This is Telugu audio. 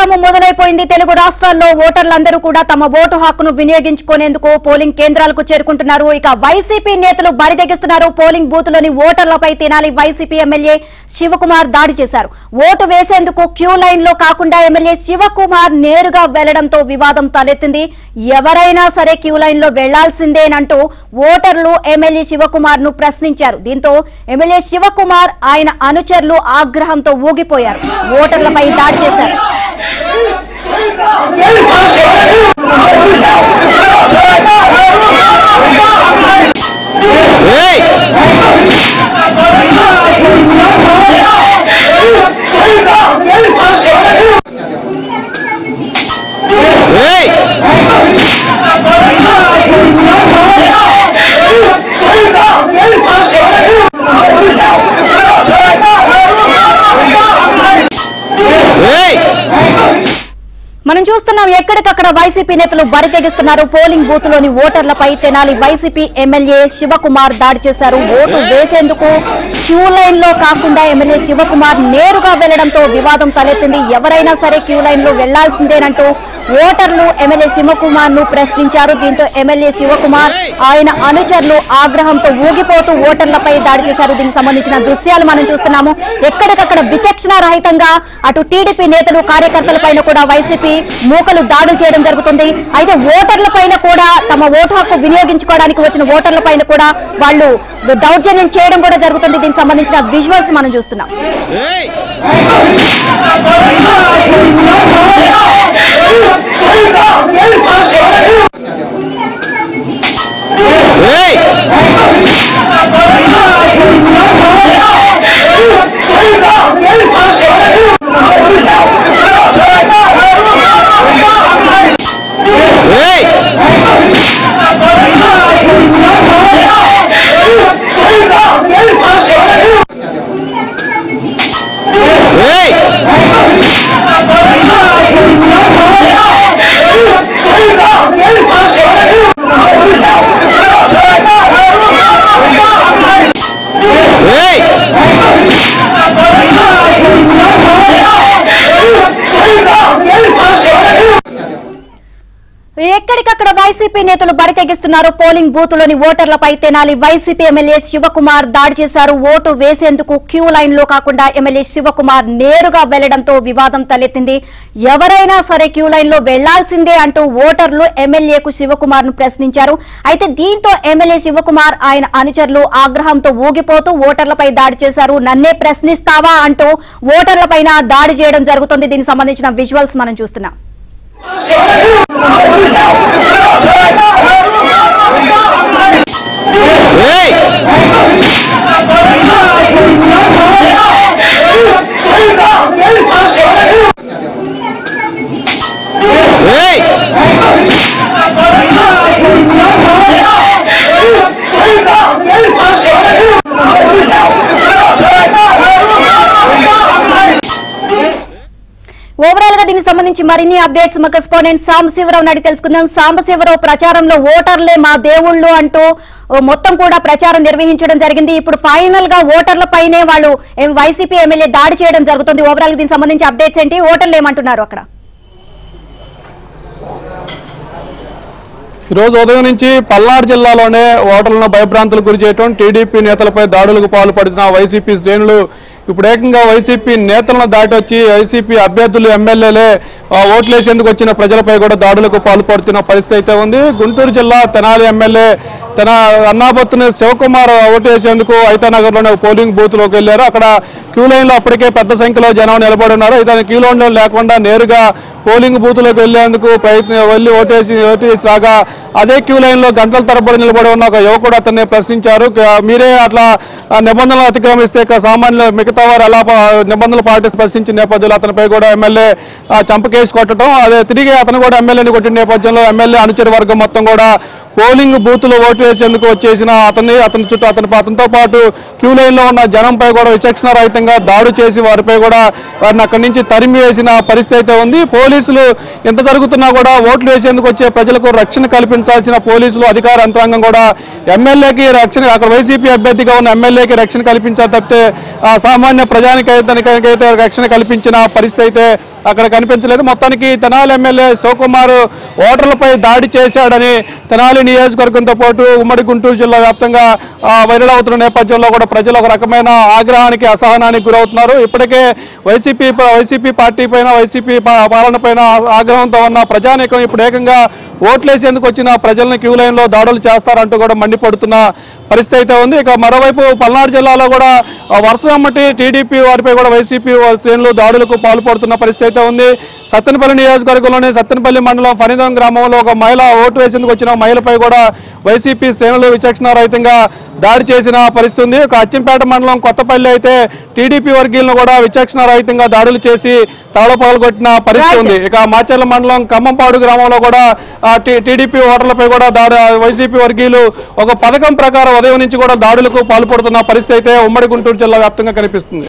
ప్రచారం మొదలైపోయింది తెలుగు రాష్ట్రాల్లో ఓటర్లందరూ కూడా తమ ఓటు హక్కును వినియోగించుకునేందుకు పోలింగ్ కేంద్రాలకు చేరుకుంటున్నారు ఇక వైసీపీ నేతలు బరిదెగిస్తున్నారు పోలింగ్ బూత్లోని ఓటర్లపై తినాలి వైసీపీ ఎమ్మెల్యే శివకుమార్ దాడి చేశారు ఓటు వేసేందుకు క్యూ లైన్ లో కాకుండా ఎమ్మెల్యే శివకుమార్ నేరుగా వెళ్లడంతో వివాదం తలెత్తింది ఎవరైనా సరే క్యూ లైన్ లో వెళ్లాల్సిందేనంటూ ఓటర్లు ఎమ్మెల్యే శివకుమార్ ను ప్రశ్నించారు దీంతో ఎమ్మెల్యే శివకుమార్ ఆయన అనుచరులు ఆగ్రహంతో ఊగిపోయారు ఓటర్లపై దాడి చేశారు మనం చూస్తున్నాం ఎక్కడికక్కడ వైసీపీ నేతలు బరితెగిస్తున్నారు పోలింగ్ బూత్ లోని ఓటర్లపై తెనాలి వైసీపీ ఎమ్మెల్యే శివకుమార్ దాడి చేశారు ఓటు వేసేందుకు క్యూ లైన్ లో కాకుండా ఎమ్మెల్యే శివకుమార్ నేరుగా వెళ్లడంతో వివాదం తలెత్తింది ఎవరైనా సరే క్యూ లైన్ లో వెళ్లాల్సిందేనంటూ ఓటర్లు ఎమ్మెల్యే శివకుమార్ ను ప్రశ్నించారు దీంతో ఎమ్మెల్యే శివకుమార్ ఆయన అనుచరులు ఆగ్రహంతో ఊగిపోతూ ఓటర్లపై దాడి చేశారు దీనికి సంబంధించిన దృశ్యాలు మనం చూస్తున్నాము ఎక్కడికక్కడ విచక్షణ రహితంగా అటు టీడీపీ నేతలు కార్యకర్తల పైన కూడా వైసీపీ మూకలు దాడులు చేయడం జరుగుతుంది అయితే ఓటర్ల పైన కూడా తమ ఓటు హక్కు వినియోగించుకోవడానికి వచ్చిన ఓటర్ల పైన కూడా వాళ్ళు దౌర్జన్యం చేయడం కూడా జరుగుతుంది దీనికి సంబంధించిన విజువల్స్ మనం చూస్తున్నాం ఎక్కడికక్కడ వైసీపీ నేతలు బరి తెగిస్తున్నారు పోలింగ్ బూత్ లోని ఓటర్లపై తెనాలి వైసీపీ ఎమ్మెల్యే శివకుమార్ దాడి చేశారు ఓటు వేసేందుకు క్యూ లైన్ లో కాకుండా ఎమ్మెల్యే శివకుమార్ నేరుగా వెళ్లడంతో వివాదం తలెత్తింది ఎవరైనా సరే క్యూ లైన్ లో వెళ్లాల్సిందే అంటూ ఓటర్లు ఎమ్మెల్యేకు శివకుమార్ ను ప్రశ్నించారు అయితే దీంతో ఎమ్మెల్యే శివకుమార్ ఆయన అనుచరులు ఆగ్రహంతో ఊగిపోతూ ఓటర్లపై దాడి చేశారు నన్నే ప్రశ్నిస్తావా అంటూ ఓటర్లపైన దాడి చేయడం జరుగుతుంది దీనికి సంబంధించిన విజువల్స్ మనం చూస్తున్నాం ఓవరాల్ గా దీనికి సంబంధించి మరిన్ని అప్డేట్స్ మా కరెస్పాండెంట్ సాంబశివరావు నడి తెలుసుకుందాం సాంబశివరావు ప్రచారంలో ఓటర్లే మా దేవుళ్ళు అంటూ ఓ, మొత్తం కూడా ప్రచారం నిర్వహించడం జరిగింది ఇప్పుడు ఫైనల్ గా ఓటర్ల పైనే వాళ్ళు ఏం వైసీపీ ఎమ్మెల్యే దాడి చేయడం జరుగుతుంది ఓవరాల్ గా దీనికి సంబంధించి అప్డేట్స్ ఏంటి ఓటర్లు ఏమంటున్నారు అక్కడ ఈరోజు ఉదయం నుంచి పల్నాడు జిల్లాలోనే ఓటర్లను భయభ్రాంతులకు గురి చేయడం టీడీపీ నేతలపై దాడులకు పాల్పడుతున్న వైసీపీ శ్రేణులు ఇప్పుడు ఏకంగా వైసీపీ నేతలను దాటి వచ్చి వైసీపీ అభ్యర్థులు ఎమ్మెల్యేలే ఆ, ఓట్లేసేందుకు వచ్చిన ప్రజలపై కూడా దాడులకు పాల్పడుతున్న పరిస్థితి అయితే ఉంది గుంటూరు జిల్లా తెనాలి ఎమ్మెల్యే తన అన్నాబత్తుని శివకుమార్ ఓటు వేసేందుకు ఐతానగర్లోనే ఒక పోలింగ్ బూత్లోకి వెళ్ళారు అక్కడ క్యూ లైన్లో అప్పటికే పెద్ద సంఖ్యలో జనం నిలబడి ఉన్నారు అయితే క్యూ లైన్లో లేకుండా నేరుగా పోలింగ్ బూత్లోకి వెళ్లేందుకు ప్రయత్నం వెళ్ళి ఓటేసి ఓటేసి రాగా అదే క్యూ లైన్లో గంటల తరబడి నిలబడి ఉన్న ఒక యువకుడు అతన్ని ప్రశ్నించారు క- మీరే అట్లా ఆ, నిబంధనలు అతిక్రమిస్తే ఇక సామాన్యులు మిగతా వారు ఎలా పా- నిబంధనలు పాటిస్తూ ప్రశ్నించిన నేపథ్యంలో అతనిపై కూడా ఎమ్మెల్యే ఆ, చంపకేసి కొట్టడం అదే తిరిగి అతను కూడా ఎమ్మెల్యేని కొట్టిన నేపథ్యంలో ఎమ్మెల్యే అనుచర వర్గం మొత్తం కూడా పోలింగ్ బూత్ లో ఓటు వేసేందుకు వచ్చేసిన అతన్ని అతని చుట్టూ అతని అతనితో పాటు క్యూ లైన్ లో ఉన్న జనంపై కూడా విచక్షణ రహితంగా దాడి చేసి వారిపై కూడా వారిని అక్కడి నుంచి తరిమి వేసిన పరిస్థితి అయితే ఉంది పోలీసులు ఎంత జరుగుతున్నా కూడా ఓట్లు వేసేందుకు వచ్చే ప్రజలకు రక్షణ కల్పించ నిర్వహించాల్సిన పోలీసులు అధికార యంత్రాంగం కూడా ఎమ్మెల్యేకి రక్షణ అక్కడ వైసీపీ అభ్యర్థిగా ఉన్న ఎమ్మెల్యేకి రక్షణ కల్పించారు తప్పితే ఆ సామాన్య ప్రజానికైతే రక్షణ కల్పించిన పరిస్థితి అయితే అక్కడ కనిపించలేదు మొత్తానికి తెనాలి ఎమ్మెల్యే శివకుమార్ ఓటర్లపై దాడి చేశాడని తెనాలి నియోజకవర్గంతో పాటు ఉమ్మడి గుంటూరు జిల్లా వ్యాప్తంగా ఆ, వైరల్ అవుతున్న నేపథ్యంలో కూడా ప్రజలు ఒక రకమైన ఆగ్రహానికి అసహనానికి గురవుతున్నారు ఇప్పటికే వైసీపీ ప- వైసీపీ పార్టీ పైన వైసీపీ పా- పాలన పైన ఆ- ఆగ్రహంతో ఉన్న ప్రజానీకం ఇప్పుడు ఏకంగా ఓట్లేసేందుకు వచ్చిన ప్రజలను క్యూ లైన్లో దాడులు చేస్తారంటూ కూడా మండిపడుతున్న పరిస్థితి అయితే ఉంది ఇక మరోవైపు పల్నాడు జిల్లాలో కూడా ఆ, వర్షం వెంబటి టీడీపీ వారిపై కూడా వైసీపీ శ్రేణులు దాడులకు పాల్పడుతున్న పరిస్థితి అయితే ఉంది సత్తెనపల్లి నియోజకవర్గంలోని సత్తెనపల్లి మండలం ఫణిదం గ్రామంలో ఒక మహిళ ఓటు వేసేందుకు వచ్చిన మహిళపై కూడా వైసీపీ శ్రేణులు విచక్షణ రహితంగా దాడి చేసిన పరిస్థితి ఉంది ఒక అచ్చంపేట మండలం కొత్తపల్లి అయితే టీడీపీ వర్గీయులను కూడా విచక్షణ రహితంగా దాడులు చేసి తాళపాలు కొట్టిన పరిస్థితి ఉంది ఇక మాచర్ల మండలం ఖమ్మంపాడు గ్రామంలో కూడా ఆ, టీ- టీడీపీ ఓటర్లపై కూడా దాడి వైసీపీ వర్గీయులు ఒక పథకం ప్రకారం ఉదయం నుంచి కూడా దాడులకు పాల్పడుతున్న పరిస్థితి అయితే ఉమ్మడి గుంటూరు జిల్లా వ్యాప్తంగా కనిపిస్తుంది